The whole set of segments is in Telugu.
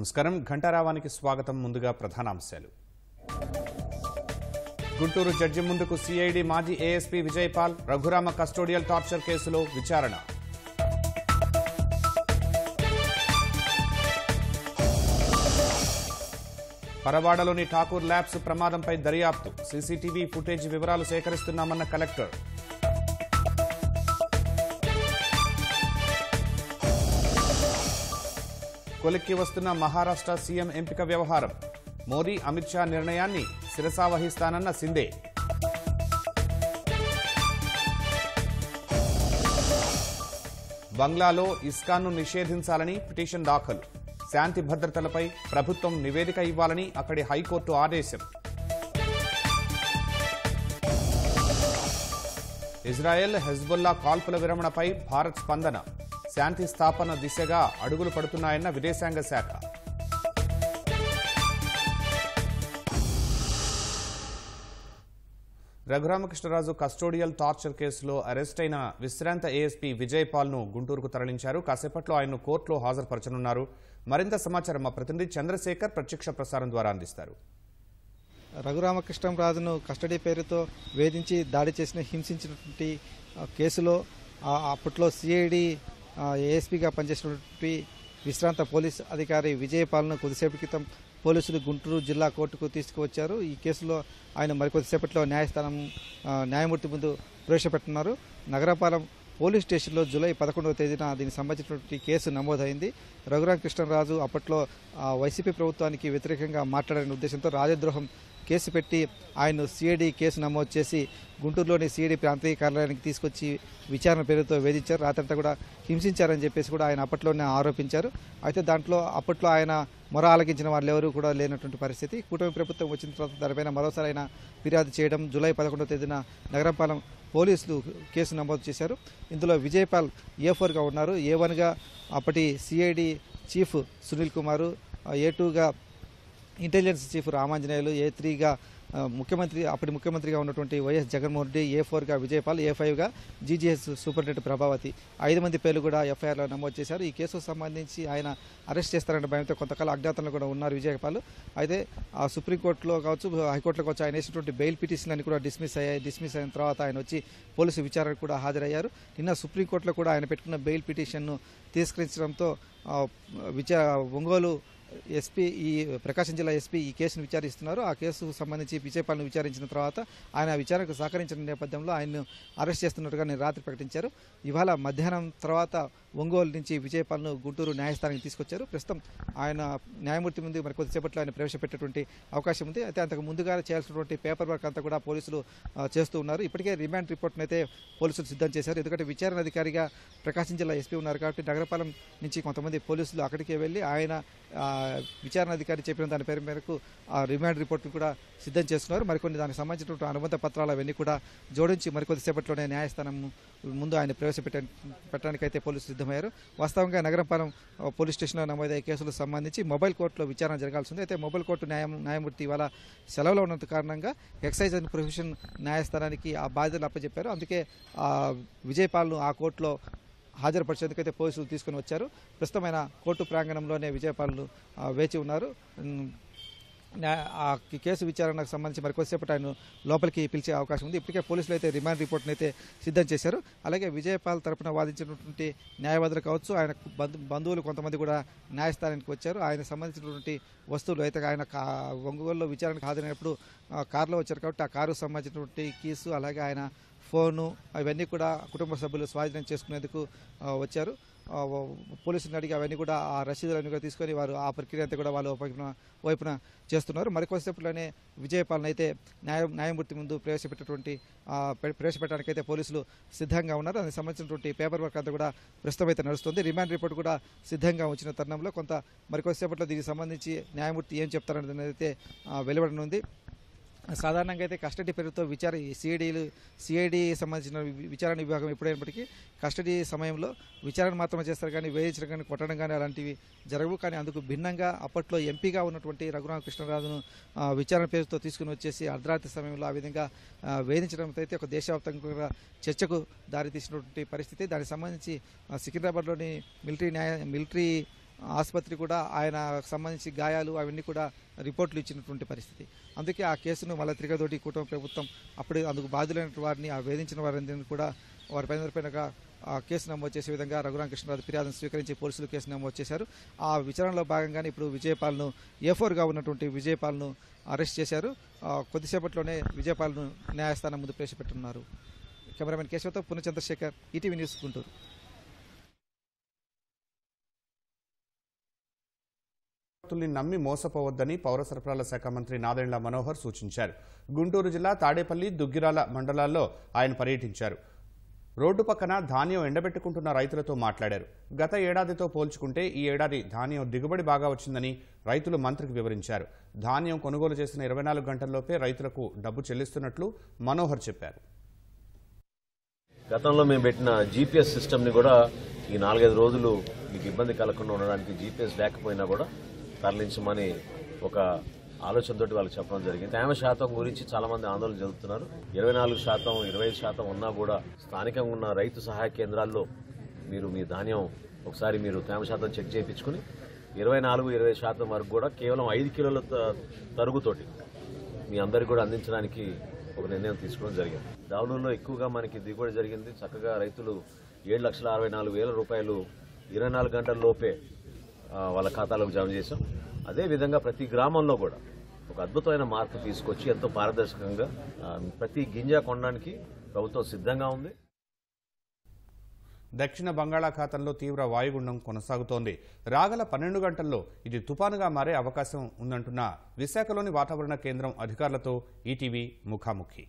నమస్కారం ఘంటారావానికి స్వాగతం ముందుగా ప్రధానాంశాలు గుంటూరు జడ్జి ముందుకు సిఐడి మాజీ ASP Vijayapal Raghurama custodial torture కేసులో విచారణ పరవాడలోని ఠాకూర్ ల్యాబ్స్ ప్రమాదంపై దర్యాప్తు సీసీటీవీ ఫుటేజ్ వివరాలు సేకరిస్తున్నామన్న కలెక్టర్ కొలిక్కి వస్తున్న మహారాష్ట్ర సీఎం ఎంపిక వ్యవహారం మోదీ అమిత్ షా నిర్ణయాన్ని శిరసావహిస్తానన్న సిందే బంగ్లాలో ఇస్కాన్ను నిషేధించాలని పిటిషన్ దాఖలు శాంతి భద్రతలపై ప్రభుత్వం నివేదిక ఇవ్వాలని అక్కడి హైకోర్టు ఆదేశం ఇజ్రాయెల్ హెజ్బుల్లా కాల్పుల విరమణపై భారత్ స్పందన శాంతి స్థాపన దిశగా అడుగులు పడుతున్నాయన్న విదేశాంగ శాఖ రఘురామకృష్ణరాజు కస్టోడియల్ టార్చర్ కేసులో అరెస్ట్ అయిన విశ్రాంత ఏఎస్పీ విజయపాల్ను గుంటూరుకు తరలించారు కాసేపట్లో ఆయన్ను కోర్టులో హాజరుపరచనున్నారు మరింత సమాచారం మా ప్రతినిధి చంద్రశేఖర్ ప్రత్యక్ష ప్రసారం ద్వారా అందిస్తారు రఘురామకృష్ణరాజును కస్టడీ పేరుతో వేధించి దాడి చేసిన హింసించినటువంటి ఆ, కేసులో ఆ, అప్పట్లో సిఐడి ఏఎస్పీగా పనిచేసినటువంటి విశ్రాంత పోలీస్ అధికారి విజయపాల్ను కొద్దిసేపటి క్రితం పోలీసులు గుంటూరు జిల్లా కోర్టుకు తీసుకువచ్చారు ఈ కేసులో ఆయన మరికొద్దిసేపట్లో న్యాయస్థానం ఆ, న్యాయమూర్తి ముందు ప్రవేశపెట్టున్నారు నగరపాలెం పోలీస్ స్టేషన్లో జూలై పదకొండవ తేదీన దీనికి సంబంధించినటువంటి కేసు నమోదైంది రఘురామ కృష్ణరాజు అప్పట్లో ఆ, వైసీపీ ప్రభుత్వానికి వ్యతిరేకంగా మాట్లాడని ఉద్దేశంతో రాజద్రోహం కేసు పెట్టి ఆయన సిఐడి కేసు నమోదు చేసి గుంటూరులోని సిఐడి ప్రాంతీయ కార్యాలయానికి తీసుకొచ్చి విచారణ పేరుతో వేధించారు రాత్రంతా కూడా హింసించారని చెప్పేసి కూడా ఆయన అప్పట్లోనే ఆరోపించారు అయితే దాంట్లో అప్పట్లో ఆయన మొర ఆలకించిన వాళ్ళు ఎవరు కూడా లేనటువంటి పరిస్థితి కూటమి ప్రభుత్వం వచ్చిన తర్వాత దానిపైన మరోసారి ఆయన ఫిర్యాదు చేయడం జూలై పదకొండవ తేదీన నగరంపాలెం పోలీసులు కేసు నమోదు చేశారు ఇందులో విజయపాల్ ఏ ఫోర్గా ఉన్నారు ఏ వన్గా అప్పటి CID chief Sunil Kumar A టూగా ఇంటెలిజెన్స్ చీఫ్ రామాంజనేయులు ఏ త్రీగా ఆ, ముఖ్యమంత్రి అప్పటి ముఖ్యమంత్రిగా ఉన్నటువంటి వైఎస్ జగన్మోహన్ రెడ్డి ఏ ఫోర్గా విజయపాల్ ఏ ఫైవ్గా జీజీఎస్ సూపరింటెండెంట్ ప్రభావతి ఐదు మంది పేర్లు కూడా ఎఫ్ఐఆర్లో నమోదు చేశారు ఈ కేసుకు సంబంధించి ఆయన అరెస్ట్ చేస్తారనే భయంతో కొంతకాలం అజ్ఞాతంలో కూడా ఉన్నారు విజయపాల్ అయితే ఆ సుప్రీంకోర్టులో కావచ్చు హైకోర్టులో కావచ్చు ఆయన వేసినటువంటి బెయిల్ పిటిషన్లన్నీ కూడా డిస్మిస్ అయ్యాయి డిస్మిస్ అయిన తర్వాత ఆయన వచ్చి పోలీసు విచారణకు కూడా హాజరయ్యారు నిన్న సుప్రీంకోర్టులో కూడా ఆయన పెట్టుకున్న బెయిల్ పిటిషన్ను తిరస్కరించడంతో ఆ, విచా ఒంగోలు ఎస్పీ ఈ ప్రకాశం జిల్లా ఎస్పీ ఈ కేసును విచారిస్తున్నారు ఆ కేసుకు సంబంధించి విజయపాల్ను విచారించిన తర్వాత ఆయన ఆ విచారణకు సహకరించిన నేపథ్యంలో ఆయన్ను అరెస్ట్ చేస్తున్నట్టుగా నేను రాత్రి ప్రకటించారు ఇవాళ మధ్యాహ్నం తర్వాత ఒంగోలు నుంచి విజయపాల్ను గుంటూరు న్యాయస్థానానికి తీసుకొచ్చారు ప్రస్తుతం ఆయన న్యాయమూర్తి ముందు మరి కొద్దిసేపట్లో ఆయన ప్రవేశపెట్టేటువంటి అవకాశం ఉంది అయితే అంతకు ముందుగా చేయాల్సినటువంటి పేపర్ వర్క్ అంతా కూడా పోలీసులు ఆ, చేస్తూ ఉన్నారు ఇప్పటికే రిమాండ్ రిపోర్ట్ను అయితే పోలీసులు సిద్ధం చేశారు ఎందుకంటే విచారణ అధికారిగా ప్రకాశం జిల్లా ఎస్పీ ఉన్నారు కాబట్టి నగరపాలెం నుంచి కొంతమంది పోలీసులు అక్కడికే వెళ్ళి ఆయన ఆ, విచారణ అధికారి చెప్పిన దాని పేరు మేరకు ఆ రిమాండ్ రిపోర్ట్ను కూడా సిద్ధం చేస్తున్నారు మరికొన్ని దానికి సంబంధించినటువంటి అనుబంధ పత్రాలు అవన్నీ కూడా జోడించి మరికొద్దిసేపట్లోనే న్యాయస్థానం ముందు ఆయన ప్రవేశపెట్ట పెట్టడానికి అయితే పోలీసులు సిద్ధమయ్యారు వాస్తవంగా నగరంపాలెం ఆ, పోలీస్ స్టేషన్లో నమోదయ్యే కేసులకు సంబంధించి మొబైల్ కోర్టులో విచారణ జరగాల్సి ఉంది అయితే మొబైల్ కోర్టు న్యాయ న్యాయమూర్తి ఇవాళ సెలవులో ఉన్నంత కారణంగా ఎక్సైజ్ అండ్ ప్రొఫెషన్ న్యాయస్థానానికి ఆ బాధ్యతలు అప్పచెప్పారు అందుకే ఆ విజయపాల్ను ఆ కోర్టులో హాజరుపరిచేందుకైతే పోలీసులు తీసుకుని వచ్చారు ప్రస్తుతం ఆయన కోర్టు ప్రాంగణంలోనే విజయపాలు ఆ, వేచి ఉన్నారు ఉమ్, న్యా- ఆ కేసు విచారణకు సంబంధించి మరికొద్దిసేపటి ఆయన లోపలికి పిలిచే అవకాశం ఉంది ఇప్పటికే పోలీసులు అయితే రిమాండ్ రిపోర్ట్ని అయితే సిద్ధం చేశారు అలాగే విజయపాల్ తరపున వాదించినటువంటి న్యాయవాదులు కావచ్చు ఆయన బంధు బంధువులు కొంతమంది కూడా న్యాయస్థానానికి వచ్చారు ఆయన సంబంధించినటువంటి వస్తువులు అయితే ఆయన కా ఒంగోలులో విచారణకు హాజరైనప్పుడు ఆ, కారులో వచ్చారు కాబట్టి ఆ కారుకు సంబంధించినటువంటి కీసు అలాగే ఆయన ఫోను అవన్నీ కూడా కుటుంబ సభ్యులు స్వాధీనం చేసుకునేందుకు ఆ, వచ్చారు ఆ, వ- పోలీసులను అడిగి అవన్నీ కూడా ఆ రసీదులన్నీ కూడా తీసుకొని వారు ఆ ప్రక్రియ అంతా కూడా వాళ్ళు వైపున వైపున చేస్తున్నారు మరికొద్దిసేపట్లోనే విజయపాలన అయితే న్యాయ న్యాయమూర్తి ముందు ప్రవేశపెట్టేటువంటి ఆ, ప్ర- ప్రవేశపెట్టడానికి అయితే పోలీసులు సిద్ధంగా ఉన్నారు దానికి సంబంధించినటువంటి పేపర్ వర్క్ అంతా కూడా ప్రస్తుతం అయితే నడుస్తుంది రిమాండ్ రిపోర్ట్ కూడా సిద్ధంగా ఉంచిన తరుణంలో కొంత మరికొద్దిసేపట్లో దీనికి సంబంధించి న్యాయమూర్తి ఏం చెప్తారనేది అయితే ఆ, వెలువడనుంది సాధారణంగా అయితే కస్టడీ పేరుతో విచార సిఐడీలు సిఐడి సంబంధించిన వి- విచారణ విభాగం ఎప్పుడైనప్పటికీ కస్టడీ సమయంలో విచారణ మాత్రమే చేస్తారు కానీ వేధించడం కానీ కొట్టడం కానీ అలాంటివి జరగవు కానీ అందుకు భిన్నంగా అప్పట్లో ఎంపీగా ఉన్నటువంటి రఘురామకృష్ణరాజును ఆ, విచారణ పేరుతో తీసుకుని వచ్చేసి అర్ధరాత్రి సమయంలో ఆ విధంగా ఆ, వేధించడంతో అయితే ఒక దేశవ్యాప్తంగా చర్చకు దారితీసినటువంటి పరిస్థితి దానికి సంబంధించి ఆ, సికింద్రాబాద్లోని మిలిటరీ న్యాయ మిలిటరీ ఆసుపత్రి కూడా ఆయన సంబంధించి గాయాలు అవన్నీ కూడా రిపోర్ట్లు ఇచ్చినటువంటి పరిస్థితి అందుకే ఆ కేసును మళ్ళీ తిరగదోటి కూటమి ప్రభుత్వం అప్పుడు అందుకు బాధ్యులైన వారిని ఆ వేధించిన వారందరినీ కూడా వారిపైన పైన ఆ కేసు నమోదు చేసే విధంగా రఘురామకృష్ణరాజు ఫిర్యాదును స్వీకరించి పోలీసులు కేసు నమోదు చేశారు ఆ విచారణలో భాగంగానే ఇప్పుడు విజయపాల్ను ఏ ఫోర్గా ఉన్నటువంటి విజయపాల్ను అరెస్ట్ చేశారు ఆ, కొద్దిసేపట్లోనే విజయపాల్ను న్యాయస్థానం ముందు ప్రవేశపెట్టున్నారు కెమెరామెన్ కేశవతో పునః చంద్రశేఖర్ ఈటీవీ న్యూస్ గుంటూరు భక్తుల్ని నమ్మి మోసపోవద్దని పౌర సరఫరాల శాఖ మంత్రి నాదెండ్ల మనోహర్ సూచించారు గుంటూరు జిల్లా తాడేపల్లి దుగ్గిరాల మండలాల్లో ఆయన పర్యటించారు రోడ్డు పక్కన ధాన్యం ఎండబెట్టుకుంటున్న రైతులతో మాట్లాడారు గత ఏడాదితో పోల్చుకుంటే ఈ ఏడాది ధాన్యం దిగుబడి బాగా వచ్చిందని రైతులు మంత్రికి వివరించారు ధాన్యం కొనుగోలు చేసిన ఇరవై నాలుగు గంటల్లోపే రైతులకు డబ్బు చెల్లిస్తున్నట్లు మనోహర్ చెప్పారు గతంలో మేము పెట్టిన జీపీఎస్ సిస్టమ్ని కూడా ఈ నాలుగైదు రోజులు మీకు ఇబ్బంది కలగకుండా ఉండడానికి జీపీఎస్ లేకపోయినా కూడా తరలించమని ఒక ఆలోచనతో వాళ్ళకి చెప్పడం జరిగింది తేమ శాతం గురించి చాలా మంది ఆందోళన చెందుతున్నారు ఇరవై నాలుగు శాతం ఇరవై ఐదు శాతం ఉన్నా కూడా స్థానికంగా ఉన్న రైతు సహాయ కేంద్రాల్లో మీరు మీ ధాన్యం ఒకసారి మీరు తేమ శాతం చెక్ చేయించుకుని ఇరవై నాలుగు ఇరవై శాతం వరకు కూడా కేవలం ఐదు కిలోల త- తరుగుతోటి మీ అందరికి కూడా అందించడానికి ఒక నిర్ణయం తీసుకోవడం జరిగింది దావులూరులో ఎక్కువగా మనకి దిగుబడి జరిగింది చక్కగా రైతులు ఏడు లక్షల అరవై నాలుగు వేల రూపాయలు ఇరవై నాలుగు గంటల లోపే ఆ, వాళ్ళ ఖాతాలోకి జమ చేశాం అదే విధంగా ప్రతి గ్రామంలో కూడా ఒక అద్భుతమైన మార్పు తీసుకొచ్చి ఎంతో పారదర్శకంగా ఆ, ప్రతి గింజ కొనడానికి ప్రభుత్వం సిద్ధంగా ఉంది దక్షిణ బంగాళాఖాతంలో తీవ్ర వాయుగుండం కొనసాగుతోంది రాగల పన్నెండు గంటల్లో ఇది తుపానుగా మారే అవకాశం ఉందంటున్న విశాఖలోని వాతావరణ కేంద్రం అధికారులతో ఈటీవీ ముఖాముఖి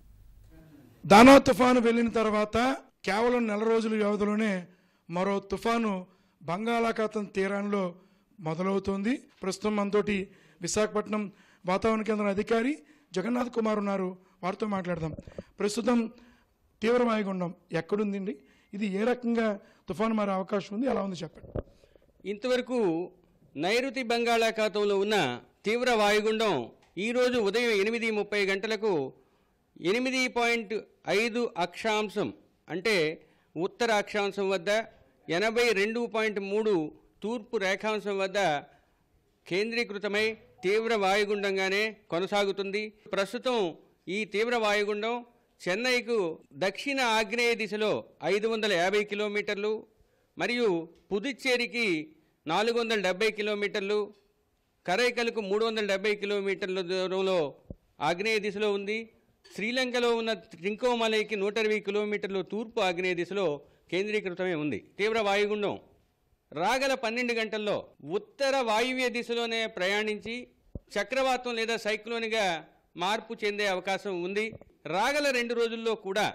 దానా తుఫాను వెళ్ళిన తర్వాత కేవలం నెల రోజుల వ్యవధిలోనే మరో తుఫాను బంగాళాఖాతం తీరాల్లో మొదలవుతోంది ప్రస్తుతం మనతోటి విశాఖపట్నం వాతావరణ కేంద్రం అధికారి జగన్నాథ్ కుమార్ ఉన్నారు వారితో మాట్లాడదాం ప్రస్తుతం తీవ్ర వాయుగుండం ఎక్కడుందండి ఇది ఏ రకంగా తుఫాను మారే అవకాశం ఉంది ఎలా ఉంది చెప్పండి ఇంతవరకు నైరుతి బంగాళాఖాతంలో ఉన్న తీవ్ర వాయుగుండం ఈరోజు ఉదయం ఎనిమిది ముప్పై గంటలకు ఎనిమిది పాయింట్ ఐదు అక్షాంశం అంటే ఉత్తర అక్షాంశం వద్ద ఎనభై రెండు పాయింట్ మూడు తూర్పు రేఖాంశం వద్ద కేంద్రీకృతమై తీవ్ర వాయుగుండంగానే కొనసాగుతుంది ప్రస్తుతం ఈ తీవ్ర వాయుగుండం చెన్నైకు దక్షిణ ఆగ్నేయ దిశలో ఐదు వందల యాభై కిలోమీటర్లు మరియు పుదుచ్చేరికి నాలుగు వందల డెబ్బై కిలోమీటర్లు కరైకలకు మూడు వందల డెబ్బై కిలోమీటర్ల దూరంలో ఆగ్నేయ దిశలో ఉంది శ్రీలంకలో ఉన్న ట్రింకోమలైకి నూట ఇరవై కిలోమీటర్లు తూర్పు ఆగ్నేయ దిశలో కేంద్రీకృతమై ఉంది తీవ్ర వాయుగుండం రాగల పన్నెండు గంటల్లో ఉత్తర వాయువ్య దిశలోనే ప్రయాణించి చక్రవాతం లేదా సైక్లోన్గా మార్పు చెందే అవకాశం ఉంది రాగల రెండు రోజుల్లో కూడా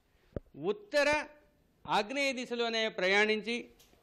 ఉత్తర ఆగ్నేయ దిశలోనే ప్రయాణించి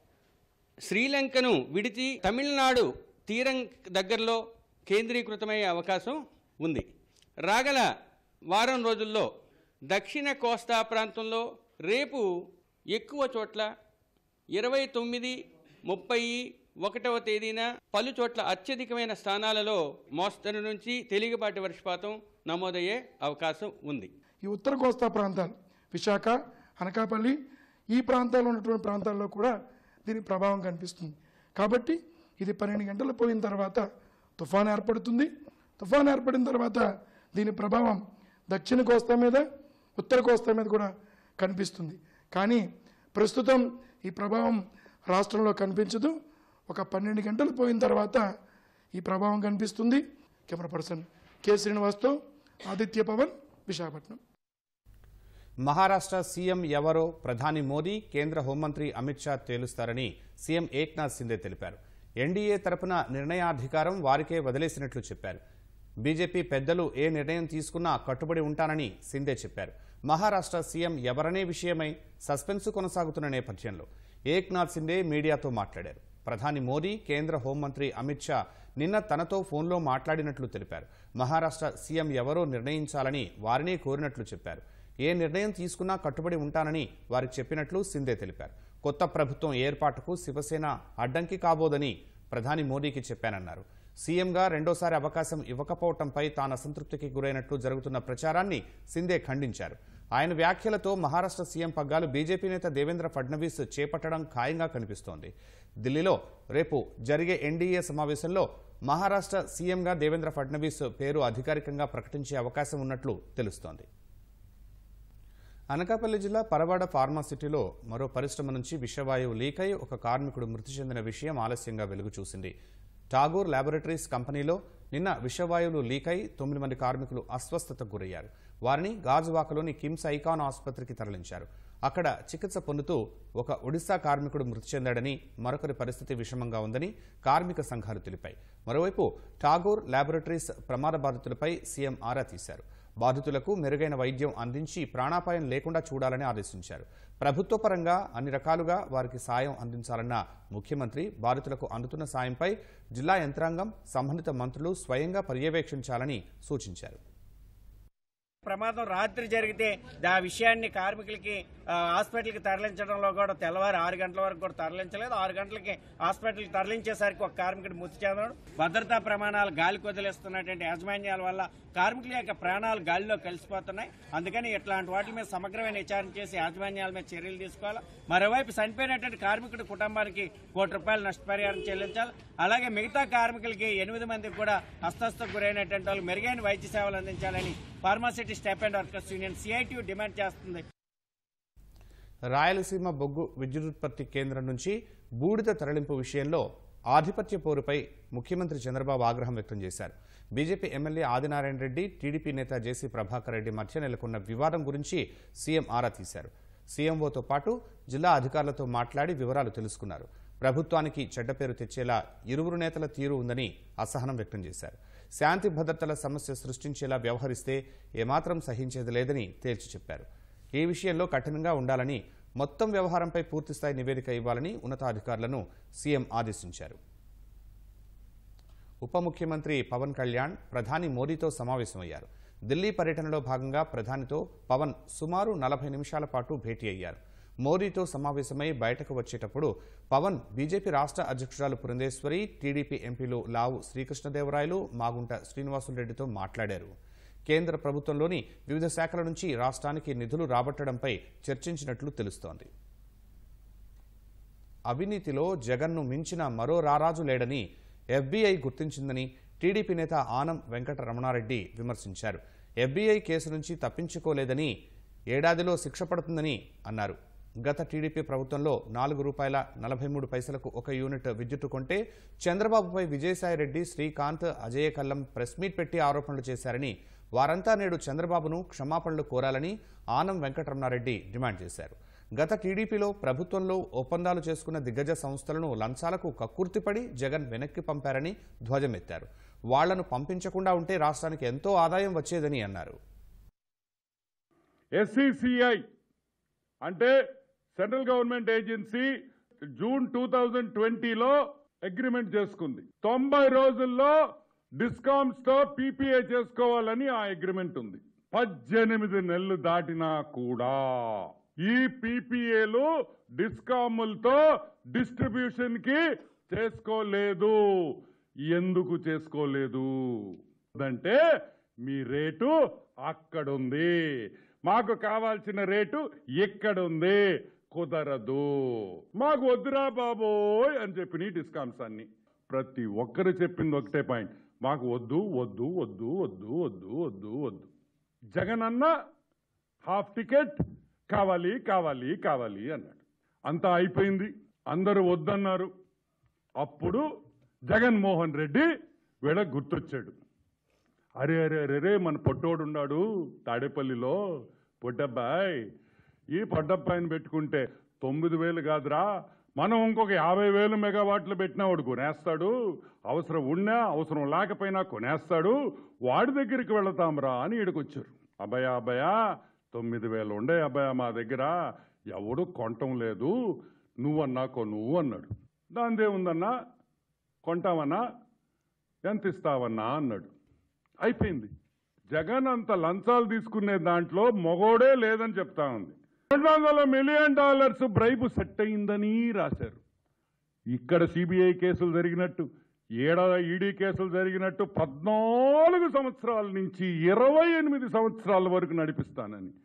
శ్రీలంకను విడిచి తమిళనాడు తీరం దగ్గరలో కేంద్రీకృతమయ్యే అవకాశం ఉంది రాగల వారం రోజుల్లో దక్షిణ కోస్తా ప్రాంతంలో రేపు ఎక్కువ చోట్ల ఇరవై తొమ్మిది ముప్పై ఒకటవ తేదీన పలు చోట్ల అత్యధికమైన స్థానాలలో మోస్తరు నుంచి తేలికపాటి వర్షపాతం నమోదయ్యే అవకాశం ఉంది ఈ ఉత్తర కోస్తా ప్రాంతాలు విశాఖ అనకాపల్లి ఈ ప్రాంతాల్లో ఉన్నటువంటి ప్రాంతాల్లో కూడా దీని ప్రభావం కనిపిస్తుంది కాబట్టి ఇది పన్నెండు గంటలు పోయిన తర్వాత తుఫాన్ ఏర్పడుతుంది తుఫాన్ ఏర్పడిన తర్వాత దీని ప్రభావం దక్షిణ కోస్తా మీద ఉత్తర కోస్తా మీద కూడా కనిపిస్తుంది కానీ ప్రస్తుతం ఈ ప్రభావం రాష్ట్రంలో కనిపించదు ఒక పన్నెండు గంటలు పోయిన తర్వాత ఈ ప్రభావం కనిపిస్తుంది కెమెరా పర్సన్ కె శ్రీనివాస్తో ఆదిత్య పవన్ విశాఖపట్నం మహారాష్ట్ర సీఎం ఎవరో ప్రధాని మోదీ కేంద్ర హోంమంత్రి అమిత్ షా తేలుస్తారని సీఎం ఏక్నాథ్ సిందే తెలిపారు ఎన్డీఏ తరపున నిర్ణయాధికారం వారికే వదిలేసినట్లు చెప్పారు బీజేపీ పెద్దలు ఏ నిర్ణయం తీసుకున్నా కట్టుబడి ఉంటానని సిందే చెప్పారు మహారాష్ట్ర సీఎం ఎవరనే విషయమై సస్పెన్స్ కొనసాగుతున్న నేపథ్యంలో ఏక్నాథ్ సిందే మీడియాతో మాట్లాడారు ప్రధాని మోదీ కేంద్ర హోంమంత్రి అమిత్ షా నిన్న తనతో ఫోన్లో మాట్లాడినట్లు తెలిపారు మహారాష్ట్ర సీఎం ఎవరో నిర్ణయించాలని వారినే కోరినట్లు చెప్పారు ఏ నిర్ణయం తీసుకున్నా కట్టుబడి ఉంటానని వారికి చెప్పినట్లు సిందే తెలిపారు కొత్త ప్రభుత్వం ఏర్పాటుకు శివసేన అడ్డంకి కాబోదని ప్రధాని మోదీకి చెప్పానన్నారు సీఎంగా రెండోసారి అవకాశం ఇవ్వకపోవడంపై తాను అసంతృప్తికి గురైనట్లు జరుగుతున్న ప్రచారాన్ని సిందే ఖండించారు ఆయన వ్యాఖ్యలతో మహారాష్ట్ర సీఎం పగ్గాలు బీజేపీ నేత దేవేంద్ర ఫడ్నవీస్ చేపట్టడం ఖాయంగా కనిపిస్తోంది ఢిల్లీలో రేపు జరిగే ఎన్డీఏ సమావేశంలో మహారాష్ట్ర సీఎంగా దేవేంద్ర ఫడ్నవీస్ పేరు అధికారికంగా ప్రకటించే అవకాశం ఉన్నట్లు తెలుస్తోంది అనకాపల్లి జిల్లా పరవాడ ఫార్మాసిటీలో మరో పరిశ్రమ నుంచి విషవాయువు లీక్ అయి ఒక కార్మికుడు మృతి చెందిన విషయం ఆలస్యంగా వెలుగు చూసింది టాగూర్ ల్యాబొరేటరీస్ కంపెనీలో నిన్న విషవాయువులు లీక్ అయి తొమ్మిది మంది కార్మికులు అస్వస్థతకు గురయ్యారు వారిని గాజువాకలోని కిమ్స్ ఐకాన్ ఆసుపత్రికి తరలించారు అక్కడ చికిత్స పొందుతూ ఒక ఒడిశా కార్మికుడు మృతి చెందాడని మరొకరి పరిస్థితి విషమంగా ఉందని కార్మిక సంఘాలు తెలిపాయి మరోవైపు టాగూర్ ల్యాబొరేటరీస్ ప్రమాద బాధితులపై సీఎం ఆరా తీశారు బాధితులకు మెరుగైన వైద్యం అందించి ప్రాణాపాయం లేకుండా చూడాలని ఆదేశించారు ప్రభుత్వ పరంగా అన్ని రకాలుగా వారికి సాయం అందించాలన్న ముఖ్యమంత్రి బాధితులకు అందుతున్న సాయంపై జిల్లా యంత్రాంగం సంబంధిత మంత్రులు స్వయంగా పర్యవేక్షించాలని సూచించారు ప్రమాదం రాత్రి జరిగితే ఆ విషయాన్ని కార్మికులకి ఆ, హాస్పిటల్కి తరలించడంలో కూడా తెల్లవారు ఆరు గంటల వరకు కూడా తరలించలేదు ఆరు గంటలకి హాస్పిటల్కి తరలించేసరికి ఒక కార్మికుడు మృతి చెందడం భద్రతా ప్రమాణాలు గాలి కొదిలేస్తున్నటువంటి యాజమాన్యాల వల్ల కార్మికుల యొక్క ప్రాణాలు గాలిలో కలిసిపోతున్నాయి అందుకని ఇట్లాంటి వాటి మీద సమగ్రమైన విచారణ చేసి యాజమాన్యాల మీద చర్యలు తీసుకోవాలి మరోవైపు చనిపోయినటువంటి కార్మికుడి కుటుంబానికి కోటి రూపాయలు నష్టపరిహారం చెల్లించాలి అలాగే మిగతా కార్మికులకి ఎనిమిది మందికి కూడా హస్తస్థకు గురైనటువంటి వాళ్ళు మెరుగైన వైద్య సేవలు అందించాలని pharma city staff and workers union CITU demand చేస్తుంది రాయలసీమ బొగ్గు విద్యుదుత్పత్తి కేంద్రం నుంచి బూడిద తరలింపు విషయంలో ఆధిపత్య పోరుపై ముఖ్యమంత్రి చంద్రబాబు ఆగ్రహం వ్యక్తం చేశారు BJP MLA Adinarayana Reddy TDP నేత జేసీ ప్రభాకర్ రెడ్డి మధ్య నెలకొన్న వివాదం గురించి సీఎం ఆరా తీశారు సీఎంఓతో పాటు జిల్లా అధికారులతో మాట్లాడి వివరాలు తెలుసుకున్నారు ప్రభుత్వానికి చెడ్డ పేరు తెచ్చేలా ఇరువురు నేతల తీరు ఉందని అసహనం వ్యక్తం చేశారు శాంతి భద్రతల సమస్య సృష్టించేలా వ్యవహరిస్తే ఏమాత్రం సహించేది లేదని తేల్చి చెప్పారు ఈ విషయంలో కఠినంగా ఉండాలని మొత్తం వ్యవహారంపై పూర్తిస్థాయి నివేదిక ఇవ్వాలని ఉన్నతాధికారులను సీఎం ఆదేశించారు ఉప ముఖ్యమంత్రి పవన్ కళ్యాణ్ ప్రధాని మోదీతో సమావేశమయ్యారు ఢిల్లీ పర్యటనలో భాగంగా ప్రధానితో పవన్ సుమారు నలభై నిమిషాల పాటు భేటీ అయ్యారు మోదీతో సమావేశమై బయటకు వచ్చేటప్పుడు పవన్ బీజేపీ రాష్ట్ర అధ్యక్షురాలు పురంధేశ్వరి టీడీపీ ఎంపీలు లావు శ్రీకృష్ణదేవరాయలు మాగుంట శ్రీనివాసులరెడ్డితో మాట్లాడారు కేంద్ర ప్రభుత్వంలోని వివిధ శాఖల నుంచి రాష్ట్రానికి నిధులు రాబట్టడంపై చర్చించినట్లు తెలుస్తోంది అవినీతిలో జగన్ను మించిన మరో రారాజు లేడని ఎఫ్బీఐ గుర్తించిందని టీడీపీ నేత ఆనం వెంకట రమణారెడ్డి విమర్శించారు ఎఫ్బీఐ కేసు నుంచి తప్పించుకోలేదని ఏడాదిలో శిక్ష పడుతుందని అన్నారు గత టీడీపీ ప్రభుత్వంలో నాలుగు రూపాయల నలభై మూడు పైసలకు ఒక యూనిట్ విద్యుత్ కొంటే చంద్రబాబుపై విజయసాయిరెడ్డి శ్రీకాంత్ అజయ కల్లం ప్రెస్ మీట్ పెట్టి ఆరోపణలు చేశారని వారంతా నేడు చంద్రబాబును క్షమాపణలు కోరాలని ఆనం వెంకటరమణారెడ్డి డిమాండ్ చేశారు గత టీడీపీలో ప్రభుత్వంలో ఒప్పందాలు చేసుకున్న దిగ్గజ సంస్థలను లంచాలకు కక్కుర్తిపడి జగన్ వెనక్కి పంపారని ధ్వజమెత్తారు వాళ్లను పంపించకుండా ఉంటే రాష్ట్రానికి ఎంతో ఆదాయం వచ్చేదని అన్నారు ఎస్సీసీఐ అంటే central government agency June two thousand ట్వంటీలో అగ్రిమెంట్ చేసుకుంది తొంభై రోజుల్లో డిస్కామ్స్ తో పీపీఏ చేసుకోవాలని ఆ అగ్రిమెంట్ ఉంది పద్దెనిమిది నెలలు దాటినా కూడా ఈ పీపీఏలు డిస్కాములతో డిస్ట్రిబ్యూషన్ కి చేసుకోలేదు ఎందుకు చేసుకోలేదు అంటే మీ రేటు అక్కడుంది మాకు కావాల్సిన రేటు ఇక్కడుంది కుదరదు మాకు వద్దురా బాబోయ్ అని చెప్పిన డిస్కామ్స్ అన్ని ప్రతి ఒక్కరు చెప్పింది ఒకటే పాయింట్ మాకు వద్దు వద్దు వద్దు వద్దు వద్దు వద్దు వద్దు జగన్ అన్న హాఫ్ టికెట్ కావాలి కావాలి కావాలి అన్నాడు అంతా అయిపోయింది అందరూ వద్దన్నారు అప్పుడు జగన్మోహన్ రెడ్డి వీళ్ళ గుర్తొచ్చాడు అరే అరే అరే రే మన పొట్టోడు ఉన్నాడు తాడేపల్లిలో పొట్టబ్బాయ్ ఈ పొట్టబ్బాయిని పెట్టుకుంటే తొమ్మిది వేలు కాదురా మనం ఇంకొక యాభై వేలు మెగావాట్లు పెట్టినా వాడు కొనేస్తాడు అవసరం ఉన్నా అవసరం లేకపోయినా కొనేస్తాడు వాడి దగ్గరికి వెళతాంరా అని ఈడకొచ్చారు అభయ అభయ తొమ్మిది వేలు ఉండే అభయ మా దగ్గర ఎవడు కొనటం లేదు నువ్వన్నా కొను అన్నాడు దానిదేముందన్నా కొంటామన్నా ఎంత ఇస్తావన్నా అన్నాడు అయిపోయింది జగన్ అంత లంచాలు తీసుకునే దాంట్లో మొగోడే లేదని చెప్తా ఉంది రెండు వందల మిలియన్ డాలర్స్ బ్రైబు సెట్ అయిందని రాశారు ఇక్కడ సిబిఐ కేసులు జరిగినట్టు ఏడా ఈడీ కేసులు జరిగినట్టు పద్నాలుగు సంవత్సరాల నుంచి ఇరవై ఎనిమిది సంవత్సరాల వరకు నడిపిస్తానని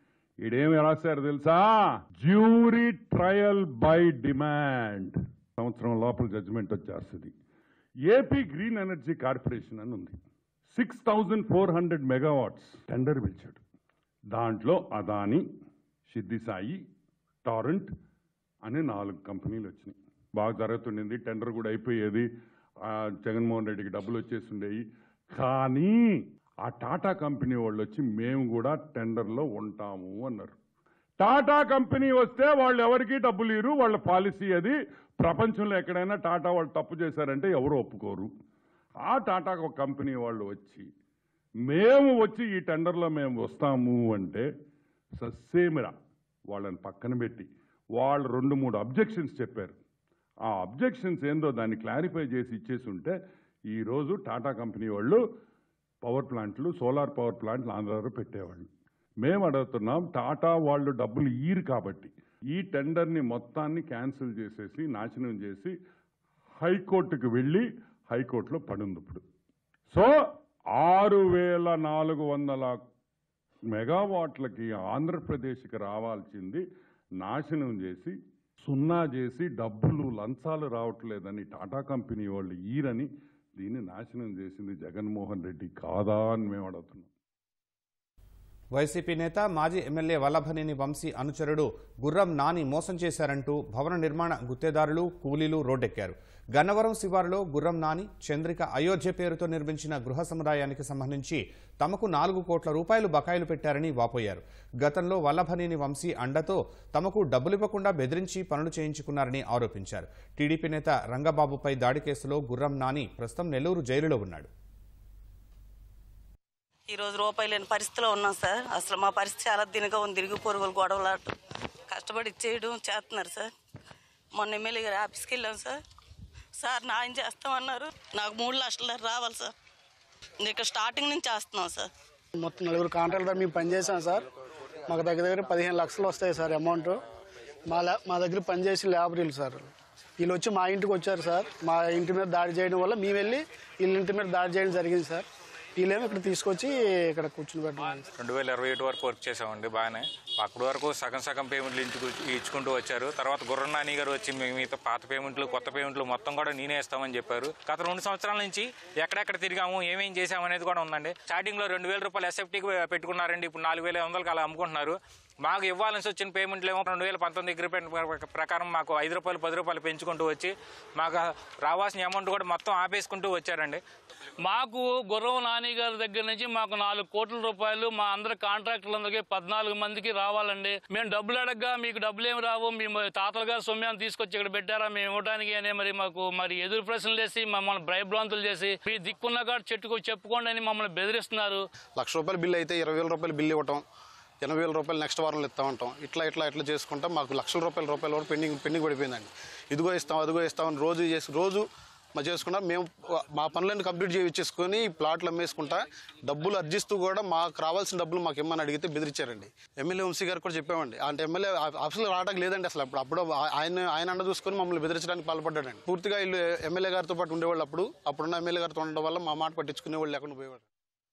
ఈడేమి రాశారు తెలుసా జ్యూరీ ట్రయల్ బై డిమాండ్ సంవత్సరం లోపల జడ్జిమెంట్ వచ్చేస్తుంది ఏపీ గ్రీన్ ఎనర్జీ కార్పొరేషన్ అని ఉంది six thousand four hundred megawatts tender పిలిచాడు దాంట్లో అదాని సిద్ధి సాయి టారెంట్ అనే నాలుగు కంపెనీలు వచ్చినాయి బాగా జరుగుతుండింది టెండర్ కూడా అయిపోయేది ఆ, జగన్మోహన్ రెడ్డికి డబ్బులు వచ్చేసి ఉండేవి కానీ ఆ టాటా కంపెనీ వాళ్ళు వచ్చి మేము కూడా టెండర్లో ఉంటాము అన్నారు టాటా కంపెనీ వస్తే వాళ్ళు ఎవరికి డబ్బులు ఇరు వాళ్ళ పాలసీ అది ప్రపంచంలో ఎక్కడైనా టాటా వాళ్ళు తప్పు చేశారంటే ఎవరు ఒప్పుకోరు ఆ టాటా ఒక కంపెనీ వాళ్ళు వచ్చి మేము వచ్చి ఈ టెండర్లో మేము వస్తాము అంటే ససేమిరా వాళ్ళని పక్కన పెట్టి వాళ్ళు రెండు మూడు అబ్జెక్షన్స్ చెప్పారు ఆ అబ్జెక్షన్స్ ఏందో దాన్ని క్లారిఫై చేసి ఇచ్చేసి ఉంటే ఈరోజు టాటా కంపెనీ వాళ్ళు పవర్ ప్లాంట్లు సోలార్ పవర్ ప్లాంట్లు ఆంధ్రాలో పెట్టేవాళ్ళు మేము అడుగుతున్నాం టాటా వాళ్ళు డబ్బులు ఇయ్యరు కాబట్టి ఈ టెండర్ని మొత్తాన్ని క్యాన్సిల్ చేసేసి నాశనం చేసి హైకోర్టుకు వెళ్ళి హైకోర్టులో పడింది ఇప్పుడు సో ఆరు వేల నాలుగు వందల మెగావాట్లకి ఆంధ్రప్రదేశ్కి రావాల్సింది నాశనం చేసి సున్నా చేసి డబ్బులు లంచాలు రావట్లేదని టాటా కంపెనీ వాళ్ళు ఈరని దీన్ని నాశనం చేసింది జగన్మోహన్ రెడ్డి కాదా అని మేము అడుగుతున్నాం వైసీపీ నేత మాజీ ఎమ్మెల్యే వల్లభనేని వంశీ అనుచరుడు గుర్రం నాని మోసం చేశారంటూ భవన నిర్మాణ గుత్తేదారులు కూలీలు రోడ్డెక్కారు గన్నవరం శివారులో గుర్రం నాని చంద్రిక అయోధ్య పేరుతో నిర్మించిన గృహ సముదాయానికి సంబంధించి తమకు నాలుగు కోట్ల రూపాయలు బకాయిలు పెట్టారని వాపోయారు గతంలో వల్లభనేని వంశీ అండతో తమకు డబ్బులివ్వకుండా బెదిరించి పనులు చేయించుకున్నారని ఆరోపించారు టీడీపీ నేత రంగబాబుపై దాడి కేసులో గుర్రం నాని ప్రస్తుతం నెల్లూరు జైలులో ఉన్నాడు ఈ రోజు రూపాయి లేని పరిస్థితిలో ఉన్నాం సార్ అసలు మా పరిస్థితి చాలా దినగా ఉంది తిరిగి పొరుగులు గొడవలాట కష్టపడి ఇచ్చేయడం చేస్తున్నారు సార్ మొన్న ఎమ్మెల్యే గారి ఆఫీస్కి వెళ్ళాం సార్ సార్ న్యాయం చేస్తామన్నారు నాకు మూడు లక్షల రావాలి సార్ ఇక్కడ స్టార్టింగ్ నుంచి చేస్తున్నాం సార్ మొత్తం నలుగురు కాంట్రాక్టర్ మేము పనిచేసాం సార్ మాకు దగ్గర దగ్గర పదిహేను లక్షలు వస్తాయి సార్ అమౌంట్ మా లా- మా దగ్గర పనిచేసి లేబరీలు సార్ వీళ్ళు వచ్చి మా ఇంటికి వచ్చారు సార్ మా ఇంటి మీద దాడి చేయడం వల్ల మేము వెళ్ళి వీళ్ళ ఇంటి మీద దాడి చేయడం జరిగింది సార్ వీళ్ళేమో ఇక్కడ తీసుకొచ్చి ఇక్కడ కూర్చుని పెట్టడం రెండు వేల ఇరవై ఒకటి వరకు వర్క్ చేసామండి బాగానే అప్పటి వరకు సగం సగం పేమెంట్లు ఇంచుకు ఇచ్చుకుంటూ వచ్చారు తర్వాత గుర్రం నాని గారు వచ్చి మీ- మీతో పాత పేమెంట్లు కొత్త పేమెంట్లు మొత్తం కూడా నేనే ఇస్తామని చెప్పారు గత రెండు సంవత్సరాల నుంచి ఎక్కడెక్కడ తిరిగాము ఏమేం చేసాము అనేది కూడా ఉందండి స్టార్టింగ్ లో రెండు వేల రూపాయలు ఎస్ఎఫ్టీకి పెట్టుకున్నారండి ఇప్పుడు నాలుగు వేల వందలకి అలా అమ్ముకుంటున్నారు మాకు ఇవ్వాల్సి వచ్చిన పేమెంట్లు ఏమో రెండు వేల పంతొమ్మిది అగ్రిమెంట్ ప్రకారం మాకు ఐదు రూపాయలు పది రూపాయలు పెంచుకుంటూ వచ్చి మాకు రావాల్సిన అమౌంట్ కూడా మొత్తం ఆపేసుకుంటూ వచ్చారండి మాకు గుర్రం నాని గారి దగ్గర నుంచి మాకు నాలుగు కోట్ల రూపాయలు మా అందరి కాంట్రాక్టర్లందరికీ పద్నాలుగు మందికి రావాలండి మేము డబ్బులు అడగగా మీకు డబ్బులు ఏమి రావు మేము తాతల గారు సొమ్యాన్ని తీసుకొచ్చి ఇక్కడ పెట్టారా మేము ఇవ్వడానికి అనే మరి మాకు మరి ఎదురు ప్రశ్నలు చేసి మమ్మల్ని భయభ్రాంతులు చేసి మీ దిక్కున్న కాడ చెట్టుకు చెప్పుకోండి అని మమ్మల్ని బెదిరిస్తున్నారు లక్ష రూపాయల బిల్లు అయితే ఇరవై వేల రూపాయల బిల్లు ఇవ్వటం ఎనభై వేల రూపాయలు నెక్స్ట్ వారంలో ఇస్తామంటాం ఇట్లా ఇట్లా ఇట్లా చేసుకుంటాం మాకు లక్షల రూపాయల రూపాయల వరకు పెండింగ్ పెండింగ్ పడిపోయిందండి ఇదిగో ఇస్తాం అదిగో ఇస్తామని రోజు చేసి రోజు మా చేసుకుంటాం మేము మా పనులన్నీ కంప్లీట్ చేయించేసుకొని ఈ ప్లాట్లు అమ్మేసుకుంటా డబ్బులు అర్జిస్తూ కూడా మాకు రావాల్సిన డబ్బులు మాకు ఇమ్మని అడిగితే బెదిరించారండి ఎమ్మెల్యే వంశీ గారు కూడా చెప్పామండి అంటే ఎమ్మెల్యే ఆఫీసులో రావడానికి లేదండి అసలు అప్పుడు అప్పుడు ఆయన ఆయన అండ చూసుకొని మమ్మల్ని బెదిరించడానికి పాల్పడ్డాడండి పూర్తిగా వీళ్ళు ఎమ్మెల్యే గారితో పాటు ఉండేవాళ్ళు అప్పుడు అప్పుడున్న ఎమ్మెల్యే గారితో ఉండడం వల్ల మా మాట పట్టించుకునే వాళ్ళు లేకుండా పోయేవాడు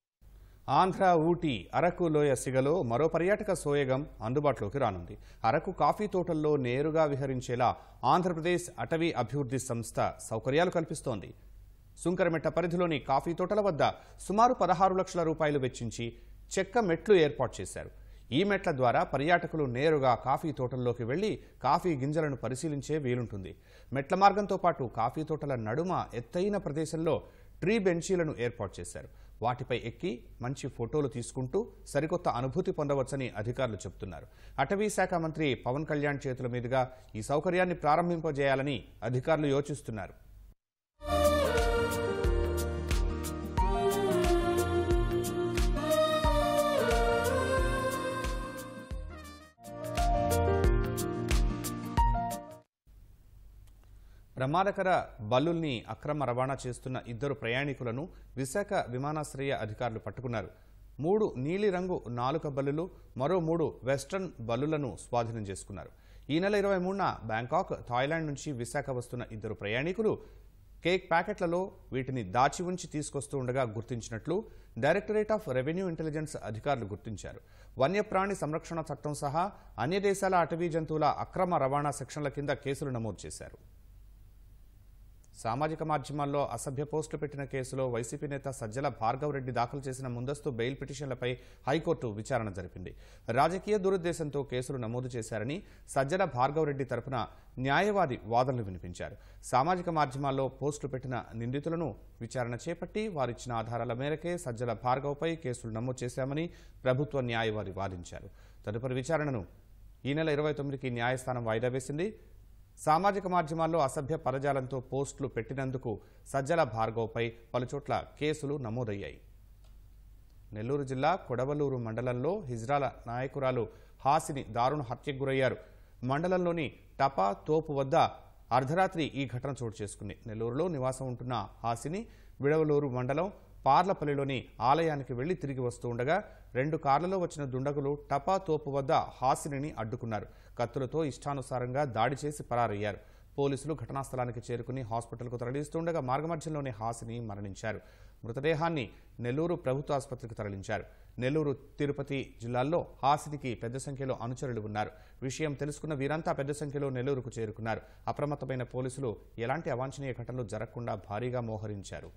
ఆంధ్ర ఊటీ అరకు లోయ సిగలో మరో పర్యాటక సోయగం అందుబాటులోకి రానుంది అరకు కాఫీ తోటల్లో నేరుగా విహరించేలా ఆంధ్రప్రదేశ్ అటవీ అభివృద్ధి సంస్థ సౌకర్యాలు కల్పిస్తోంది సుంకరమెట్ట పరిధిలోని కాఫీ తోటల వద్ద సుమారు పదహారు లక్షల రూపాయలు వెచ్చించి చెక్క మెట్లు ఏర్పాటు చేశారు ఈ మెట్ల ద్వారా పర్యాటకులు నేరుగా కాఫీ తోటల్లోకి వెళ్లి కాఫీ గింజలను పరిశీలించే వీలుంటుంది మెట్ల మార్గంతో పాటు కాఫీ తోటల నడుమ ఎత్తైన ప్రదేశంలో ట్రీ బెంచీలను ఏర్పాటు చేశారు వాటిపై ఎక్కి మంచి ఫోటోలు తీసుకుంటూ సరికొత్త అనుభూతి పొందవచ్చని అధికారులు చెబుతున్నారు అటవీ శాఖ మంత్రి పవన్ కళ్యాణ్ చేతుల మీదుగా ఈ సౌకర్యాన్ని ప్రారంభింపజేయాలని అధికారులు యోచిస్తున్నారు ప్రమాదకర బల్లుల్ని అక్రమ రవాణా చేస్తున్న ఇద్దరు ప్రయాణికులను విశాఖ విమానాశ్రయ అధికారులు పట్టుకున్నారు మూడు నీలిరంగు నాలుక బల్లులు మరో మూడు వెస్ట్రన్ బల్లులను స్వాధీనం చేసుకున్నారు ఈ నెల ఇరవై మూడున బ్యాంకాక్ థాయిలాండ్ నుంచి విశాఖ వస్తున్న ఇద్దరు ప్రయాణికులు కేక్ ప్యాకెట్లలో వీటిని దాచి ఉంచి తీసుకొస్తూ ఉండగా గుర్తించినట్లు డైరెక్టరేట్ ఆఫ్ రెవెన్యూ ఇంటెలిజెన్స్ అధికారులు గుర్తించారు వన్యప్రాణి సంరక్షణ చట్టం సహా అన్య దేశాల అటవీ జంతువుల అక్రమ రవాణా సెక్షన్ల కింద కేసులు నమోదు చేశారు సామాజిక మాధ్యమాల్లో అసభ్య పోస్టులు పెట్టిన కేసులో వైసీపీ నేత సజ్జల భార్గవ్ రెడ్డి దాఖలు చేసిన ముందస్తు బెయిల్ పిటిషన్లపై హైకోర్టు విచారణ జరిపింది రాజకీయ దురుద్దేశంతో కేసులు నమోదు చేశారని సజ్జల భార్గవ్ రెడ్డి తరపున న్యాయవాది వాదనలు వినిపించారు సామాజిక మాధ్యమాల్లో పోస్టులు పెట్టిన నిందితులను విచారణ చేపట్టి వారిచ్చిన ఆధారాల మేరకే సజ్జల భార్గవ్పై కేసులు నమోదు చేశామని ప్రభుత్వ న్యాయవాది వాదించారు తదుపరి విచారణను ఈ నెల ఇరవై తొమ్మిదికి న్యాయస్థానం వాయిదా వేసింది సామాజిక మాధ్యమాల్లో అసభ్య పదజాలంతో పోస్టులు పెట్టినందుకు సజ్జల భార్గవ్పై పలుచోట్ల కేసులు నమోదయ్యాయి నెల్లూరు జిల్లా కొడవలూరు మండలంలో హిజ్రాల నాయకురాలు హాసిని దారుణ హత్యకు గురయ్యారు మండలంలోని టపా తోపు వద్ద అర్ధరాత్రి ఈ ఘటన చోటు చేసుకుంది నెల్లూరులో నివాసం ఉంటున్న హాసిని విడవలూరు మండలం పార్లపల్లిలోని ఆలయానికి వెళ్లి తిరిగి వస్తూ ఉండగా రెండు కార్లలో వచ్చిన దుండగులు టపా తోపు వద్ద హాసినిని అడ్డుకున్నారు కత్తులతో ఇష్టానుసారంగా దాడి చేసి పరారయ్యారు పోలీసులు ఘటనా స్థలానికి చేరుకుని హాస్పిటల్కు తరలిస్తుండగా మార్గమధ్యంలోనే హాసిని మరణించారు మృతదేహాన్ని నెల్లూరు ప్రభుత్వ ఆసుపత్రికి తరలించారు నెల్లూరు తిరుపతి జిల్లాల్లో హాసినికి పెద్ద సంఖ్యలో అనుచరులు ఉన్నారు విషయం తెలుసుకున్న వీరంతా పెద్ద సంఖ్యలో నెల్లూరుకు చేరుకున్నారు అప్రమత్తమైన పోలీసులు ఎలాంటి అవాంఛనీయ ఘటనలు జరగకుండా భారీగా మోహరించారు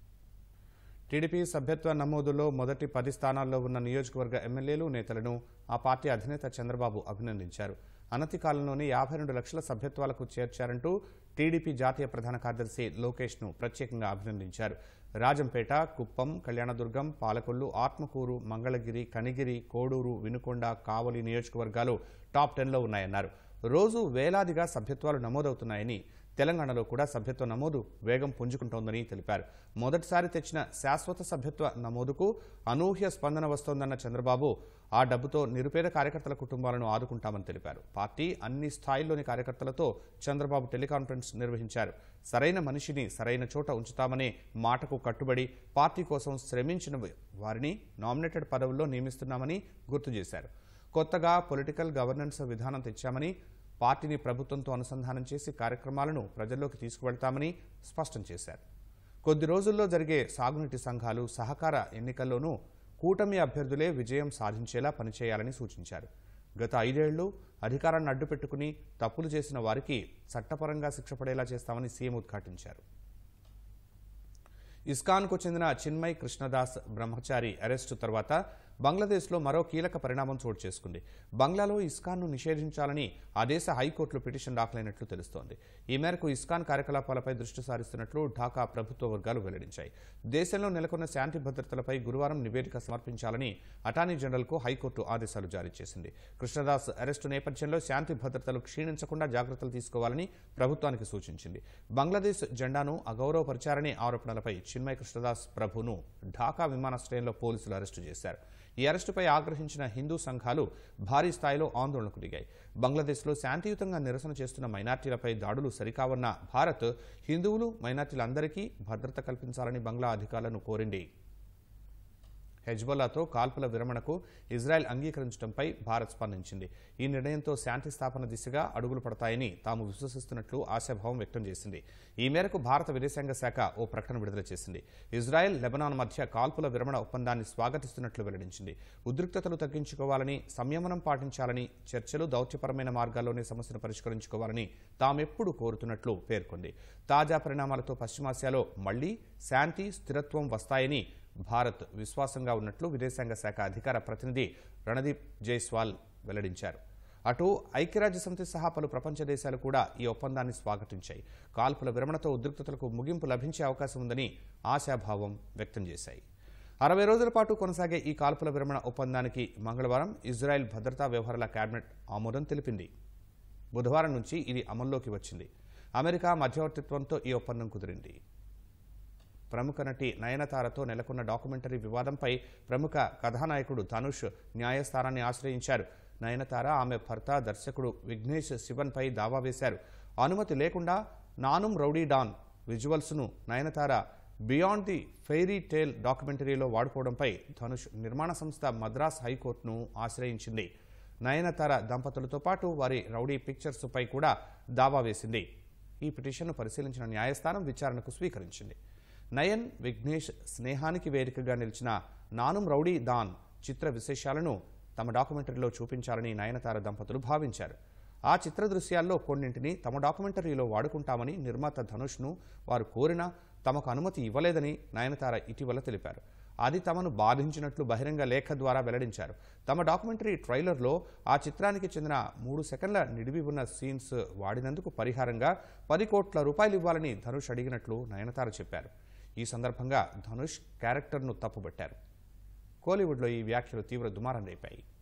టీడీపీ సభ్యత్వ నమోదులో మొదటి పది స్థానాల్లో ఉన్న నియోజకవర్గ ఎమ్మెల్యేలు నేతలను ఆ పార్టీ అధినేత చంద్రబాబు అభినందించారు అనతి కాలంలోనే యాభై రెండు లక్షల సభ్యత్వాలకు చేర్చారంటూ టీడీపీ జాతీయ ప్రధాన కార్యదర్శి లోకేష్ను ప్రత్యేకంగా అభినందించారు రాజంపేట కుప్పం కళ్యాణదుర్గం పాలకొల్లు ఆత్మకూరు మంగళగిరి కనిగిరి కోడూరు వినుకొండ కావలి నియోజకవర్గాలు టాప్ టెన్లో ఉన్నాయన్నారు రోజు వేలాదిగా సభ్యత్వాలు నమోదవుతున్నాయని తెలంగాణలో కూడా సభ్యత్వ నమోదు వేగం పుంజుకుంటోందని తెలిపారు మొదటిసారి తెచ్చిన శాశ్వత సభ్యత్వ నమోదుకు అనూహ్య స్పందన వస్తోందన్న చంద్రబాబు ఆ డబ్బుతో నిరుపేద కార్యకర్తల కుటుంబాలను ఆదుకుంటామని తెలిపారు పార్టీ అన్ని స్థాయిల్లోని కార్యకర్తలతో చంద్రబాబు టెలికాన్ఫరెన్స్ నిర్వహించారు సరైన మనిషిని సరైన చోట ఉంచుతామనే మాటకు కట్టుబడి పార్టీ కోసం శ్రమించిన వారిని నామినేటెడ్ పదవుల్లో నియమిస్తున్నామని గుర్తు చేశారు కొత్తగా పొలిటికల్ గవర్నెన్స్ విధానం తెచ్చామని పార్టీని ప్రభుత్వంతో అనుసంధానం చేసి కార్యక్రమాలను ప్రజల్లోకి తీసుకువెళ్తామని స్పష్టం చేశారు కొద్ది రోజుల్లో జరిగే సాగునీటి సంఘాలు సహకార ఎన్నికల్లోనూ కూటమి అభ్యర్థులే విజయం సాధించేలా పనిచేయాలని సూచించారు గత ఐదేళ్లు అధికారాన్ని అడ్డుపెట్టుకుని తప్పులు చేసిన వారికి చట్టపరంగా శిక్ష పడేలా చేస్తామని సీఎం ఉద్ఘాటించారు ఇస్కాన్కు చెందిన చిన్మయ్ కృష్ణదాస్ బ్రహ్మచారి అరెస్టు తర్వాత బంగ్లాదేశ్లో మరో కీలక పరిణామం చోటు చేసుకుంది బంగ్లాలో ఇస్కాన్ను నిషేధించాలని ఆ దేశ హైకోర్టులో పిటిషన్ దాఖలైనట్లు తెలుస్తోంది ఈ మేరకు ఇస్కాన్ కార్యకలాపాలపై దృష్టి సారిస్తున్నట్లు ఢాకా ప్రభుత్వ వర్గాలు వెల్లడించాయి దేశంలో నెలకొన్న శాంతి భద్రతలపై గురువారం నివేదిక సమర్పించాలని అటార్నీ జనరల్కు హైకోర్టు ఆదేశాలు జారీ చేసింది కృష్ణదాస్ అరెస్టు నేపథ్యంలో శాంతి భద్రతలు క్షీణించకుండా జాగ్రత్తలు తీసుకోవాలని ప్రభుత్వానికి సూచించింది బంగ్లాదేశ్ జెండాను అగౌరవపరిచారనే ఆరోపణలపై చిన్మయ్ కృష్ణదాస్ ప్రభును ఢాకా విమానాశ్రయంలో పోలీసులు అరెస్టు చేశారు ఈ అరెస్టుపై ఆగ్రహించిన హిందూ సంఘాలు భారీ స్థాయిలో ఆందోళనకు దిగాయి బంగ్లాదేశ్లో శాంతియుతంగా నిరసన చేస్తున్న మైనార్టీలపై దాడులు సరికావన్న భారత్ హిందువులు మైనార్టీలందరికీ భద్రత కల్పించాలని బంగ్లా అధికారులను కోరింది హెజ్బొల్లాతో కాల్పుల విరమణకు ఇజ్రాయెల్ అంగీకరించడంపై భారత్ స్పందించింది ఈ నిర్ణయంతో శాంతి స్థాపన దిశగా అడుగులు పడతాయని తాము విశ్వసిస్తున్నట్లు ఆశాభావం వ్యక్తం చేసింది ఈ మేరకు భారత విదేశాంగ శాఖ ఓ ప్రకటన విడుదల చేసింది ఇజ్రాయెల్ లెబనాన్ మధ్య కాల్పుల విరమణ ఒప్పందాన్ని స్వాగతిస్తున్నట్లు వెల్లడించింది ఉద్రిక్తతలు తగ్గించుకోవాలని సంయమనం పాటించాలని చర్చలు దౌత్యపరమైన మార్గాల్లోనే సమస్యను పరిష్కరించుకోవాలని తామెప్పుడు కోరుతున్నట్లు పేర్కొంది తాజా పరిణామాలతో పశ్చిమాసియాలో మళ్లీ శాంతి స్థిరత్వం వస్తాయని భారత్ విశ్వాసంగా ఉన్నట్లు విదేశాంగ శాఖ అధికార ప్రతినిధి రణదీప్ జైస్వాల్ వెల్లడించారు అటు ఐక్యరాజ్య సమితి సహా పలు ప్రపంచ దేశాలు కూడా ఈ ఒప్పందాన్ని స్వాగతించాయి కాల్పుల విరమణతో ఉద్రిక్తతలకు ముగింపు లభించే అవకాశం ఉందని ఆశాభావం వ్యక్తం చేశాయి అరవై రోజుల పాటు కొనసాగే ఈ కాల్పుల విరమణ ఒప్పందానికి మంగళవారం ఇజ్రాయెల్ భద్రతా వ్యవహారాల కేబినెట్ ఆమోదం తెలిపింది బుధవారం నుంచి ఇది అమల్లోకి వచ్చింది అమెరికా మధ్యవర్తిత్వంతో ఈ ఒప్పందం కుదిరింది ప్రముఖ నటి నయనతారతో నెలకొన్న డాక్యుమెంటరీ వివాదంపై ప్రముఖ కథానాయకుడు ధనుష్ న్యాయస్థానాన్ని ఆశ్రయించారు నయనతార ఆమె భర్త దర్శకుడు విఘ్నేష్ శివన్పై దావా వేశారు అనుమతి లేకుండా నానుం రౌడీ డాన్ విజువల్స్ను Nayanthara beyond the fairy tale డాక్యుమెంటరీలో వాడుకోవడంపై ధనుష్ నిర్మాణ సంస్థ మద్రాస్ హైకోర్టును ఆశ్రయించింది నయనతార దంపతులతో పాటు వారి రౌడీ పిక్చర్స్పై కూడా దావా వేసింది ఈ పిటిషన్ను పరిశీలించిన న్యాయస్థానం విచారణకు స్వీకరించింది నయన్ విఘ్నేష్ స్నేహానికి వేదికగా నిలిచిన నానుం రౌడీ దాన్ చిత్ర విశేషాలను తమ డాక్యుమెంటరీలో చూపించాలని నయనతార దంపతులు భావించారు ఆ చిత్ర దృశ్యాల్లో కొన్నింటిని తమ డాక్యుమెంటరీలో వాడుకుంటామని నిర్మాత ధనుష్ను వారు కోరినా తమకు అనుమతి ఇవ్వలేదని నయనతార ఇటీవల తెలిపారు అది తమను బాధించినట్లు బహిరంగ లేఖ ద్వారా వెల్లడించారు తమ డాక్యుమెంటరీ ట్రైలర్లో ఆ చిత్రానికి చెందిన మూడు సెకండ్ల నిడివి ఉన్న సీన్స్ వాడినందుకు పరిహారంగా పది కోట్ల రూపాయలు ఇవ్వాలని ధనుష్ అడిగినట్లు నయనతార చెప్పారు ఈ సందర్భంగా ధనుష్ క్యారెక్టర్ను తప్పుబట్టారు కోలీవుడ్లో ఈ వ్యాఖ్యలు తీవ్ర దుమారం రేపాయి